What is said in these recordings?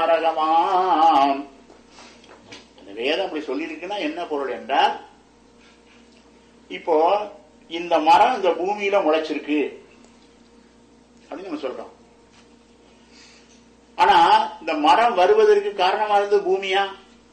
தாரகமாம் அந்த வேதம் அப்படி சொல்லியிருக்குன்னா என்ன பொருள் என்றால் இப்போ இந்த மரம் இந்த பூமியில முளைச்சிருக்கு அப்படின்னு நம்ம சொல்றோம் ஆனா இந்த மரம் வருவதற்கு காரணமா இருந்தது பூமியா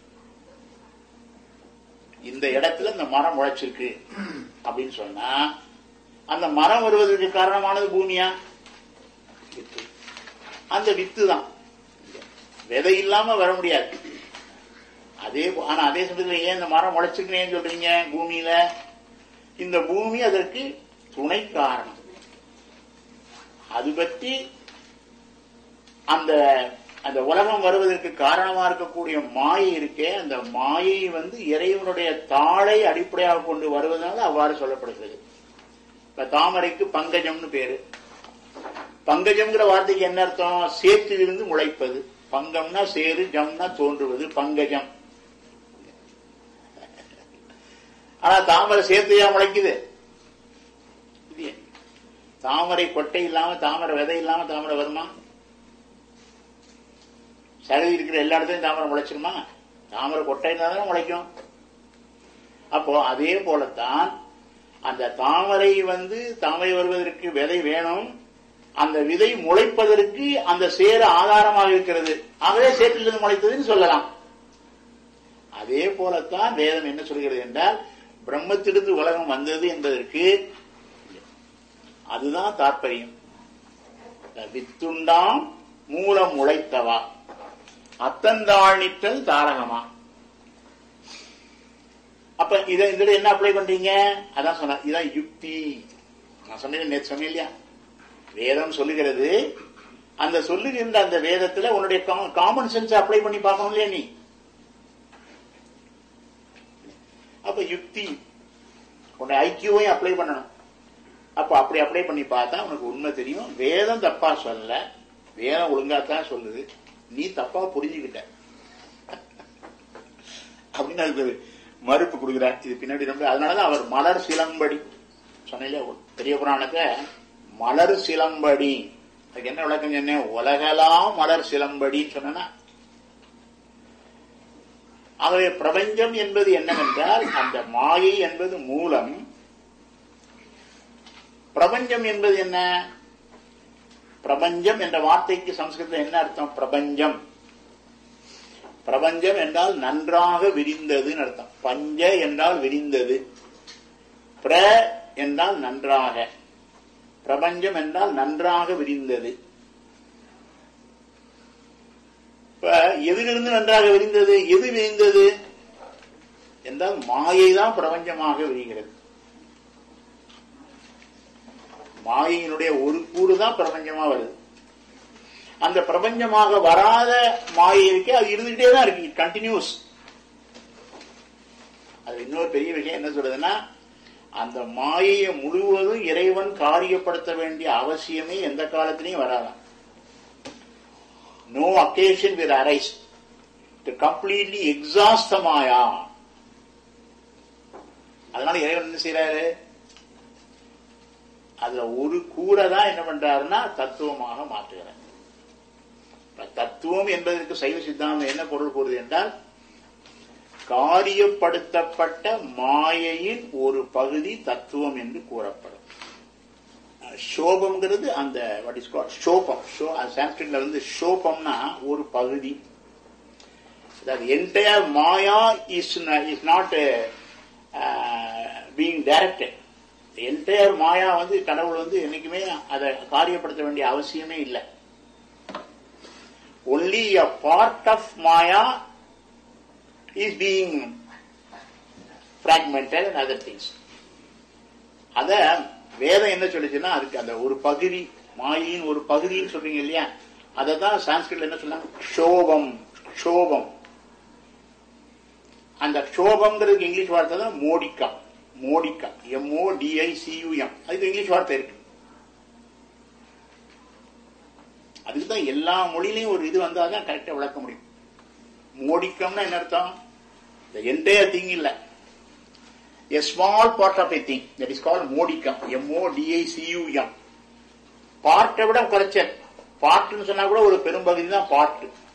இந்த இடத்துல இந்த மரம் முளைச்சிருக்கு அப்படின்னு சொன்னா அந்த மரம் வருவதற்கு காரணமானது பூமியா வித்து. அந்த வித்து தான் விதை இல்லாம வர முடியாது அதே போ- ஆனா அதே சமயத்துல ஏன் இந்த மரம் முளைச்சிருக்கேன்னு சொல்றீங்க பூமியில இந்த பூமி அதற்கு துணை காரணம் அது பற்றி அந்த அந்த உலகம் வருவதற்கு காரணமா இருக்கக்கூடிய மாயை இருக்கே அந்த மாயை வந்து இறைவனுடைய தாளை அடிப்படையாக கொண்டு வருவதனால அவ்வாறு சொல்லப்படுகிறது இப்ப தாமரைக்கு பங்கஜம்னு பேரு பங்கஜம்ங்கிற வார்த்தைக்கு என்ன அர்த்தம் சேற்றிலிருந்து முளைப்பது பங்கம்னா சேரு ஜம்னா தோன்றுவது பங்கஜம் ஆனா தாமரை சேர்த்தையா முளைக்குது இல்லையே. தாமரை கொட்டை இல்லாம தாமரை விதை இல்லாம தாமரை வருமா சகதி இருக்கிற எல்லா இடத்துலயும் தாமரை முளைச்சிருமா தாமரை கொட்டை இருந்தா தானே முளைக்கும் அப்போ அதே போலத்தான் அந்த தாமரை வந்து தாமரை வருவதற்கு விதை வேணும் அந்த விதை முளைப்பதற்கு அந்த சேர ஆதாரமாக இருக்கிறது ஆகவே சேற்றிலிருந்து முளைத்ததுன்னு சொல்லலாம் அதே போலத்தான் வேதம் என்ன சொல்கிறது என்றால் பிரம்மத்திலிருந்து உலகம் வந்தது என்பதற்கு அதுதான் தாற்பயம் வித்துண்டாம் மூலம் உழைத்தவா அத்தந்தாழ்நிற்றல் தாரகமா அப்ப இதை இந்த இதுல என்ன அப்ளை பண்றீங்க அதான் சொன்ன இதான் யுக்தி நான் சொன்னேன் நேற்று சொன்னேன் இல்லையா வேதம் சொல்லுகிறது அந்த சொல்லுகின்ற அந்த வேதத்துல உன்னுடைய காமன் சென்ஸ் அப்ளை பண்ணி பார்க்கணும் இல்லையா நீ அப்ப யுக்தி உன்னை ஐக்கியவையும் அப்ளை பண்ணணும் அப்ப அப்படி அப்ளை பண்ணி பார்த்தா உனக்கு உண்மை தெரியும் வேதம் தப்பா சொல்லல வேதம் ஒழுங்காத்தான் சொல்லுது நீ தப்பா புரிஞ்சுக்கிட்ட அப்படின்னு அதுக்கு மறுப்பு கொடுக்கிறார் இது பின்னாடி ரொம்ப அதனாலதான் அவர் மலர் சிலம்படி சொன்னீங்க பெரிய புராணத்தை மலர் சிலம்படி அதுக்கு என்ன விளக்கம் சொன்னேன் உலகலாம் மலர் சிலம்படின்னு சொன்னா ஆகவே பிரபஞ்சம் என்பது என்னவென்றால் அந்த மாயை என்பது மூலம் பிரபஞ்சம் என்பது என்ன பிரபஞ்சம் என்ற வார்த்தைக்கு சம்ஸ்கிருதத்தில் என்ன அர்த்தம் பிரபஞ்சம் பிரபஞ்சம் என்றால் நன்றாக விரிந்ததுன்னு அர்த்தம் பஞ்ச என்றால் விரிந்தது பிர என்றால் நன்றாக பிரபஞ்சம் என்றால் நன்றாக விரிந்தது இப்ப எதிலிருந்து நன்றாக விரிந்தது எது விரிந்தது என்றால் மாயை தான் பிரபஞ்சமாக விரிகிறது மாயையினுடைய ஒரு கூறு தான் பிரபஞ்சமா வருது அந்த பிரபஞ்சமாக வராத மாயை இருக்கே அது இருந்துகிட்டே தான் இருக்கு கண்டினியூஸ் அது இன்னொரு பெரிய விஷயம் என்ன சொல்றதுன்னா அந்த மாயையை முழுவதும் இறைவன் காரியப்படுத்த வேண்டிய அவசியமே எந்த காலத்திலையும் வராதான் no occasion will arise to completely exhaust the maya அதனால இறைவன் என்ன செய்யறாரு அதுல ஒரு கூரை தான் என்ன பண்றாருன்னா தத்துவமாக மாற்றுகிறார் இப்ப தத்துவம் என்பதற்கு சைவ சித்தாந்தம் என்ன பொருள் கூறுது என்றால் காரியப்படுத்தப்பட்ட மாயையின் ஒரு பகுதி தத்துவம் என்று கூறப்படும் சோபம்ங்கிறது அந்த வாட் இஸ் கால் ஷோபம் ஷோ சான்ஸ்கிரிட்ல வந்து ஷோபம்னா ஒரு பகுதி that entire maya is, is not uh, uh, being directed entire maya வந்து கடவுள் வந்து என்னைக்குமே அதை காரியப்படுத்த வேண்டிய அவசியமே இல்லை only a part of maya is being fragmented and other things அத வேதம் என்ன சொல்லுச்சுன்னா அதுக்கு அந்த ஒரு பகுதி மாயின் ஒரு பகுதின்னு சொல்றீங்க இல்லையா அதை தான் சான்ஸ்கிரிட்ல என்ன சொன்னாங்க க்ஷோபம் க்ஷோபம் அந்த க்ஷோபம்ங்கிறதுக்கு இங்கிலீஷ் வார்த்தை தான் மோடிக்கா மோடிக்கா எம்ஓ டிஐ சியூஎம் அதுக்கு இங்கிலீஷ் வார்த்தை இருக்கு அதுக்கு தான் எல்லா மொழியிலையும் ஒரு இது வந்தால் தான் கரெக்டாக விளக்க முடியும் மோடிக்கம்னா என்ன அர்த்தம் the entire thing இல்ல a small part of a thing that is called மோடிக்கம் M-O-D-I-C-U-M பார்ட்டை விட குறைச்சல் பார்ட்னு சொன்னா கூட ஒரு பெரும்பகுதி தான் பார்ட்